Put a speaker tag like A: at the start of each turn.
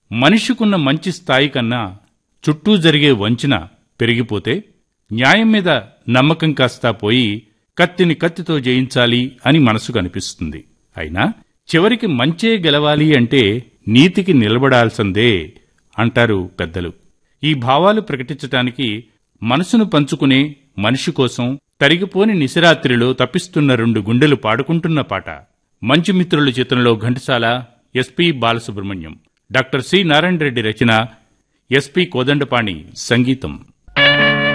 A: మనిషికున్న మంచి స్థాయి కన్నా చుట్టూ జరిగే వంచన పెరిగిపోతే న్యాయం మీద నమ్మకం కాస్తా పోయి కత్తిని కత్తితో జయించాలి అని మనసుకు అనిపిస్తుంది అయినా చివరికి మంచే గెలవాలి అంటే నీతికి నిలబడాల్సిందే అంటారు పెద్దలు ఈ భావాలు ప్రకటించటానికి మనసును పంచుకునే మనిషి కోసం తరిగిపోని నిశరాత్రిలో తప్పిస్తున్న రెండు గుండెలు పాడుకుంటున్న పాట మంచి మిత్రుల చిత్రంలో Ghantasala SP Balasubrahmanyam doctor C Narayana Reddy రచన ఎస్పి కోదండపాణి సంగీతం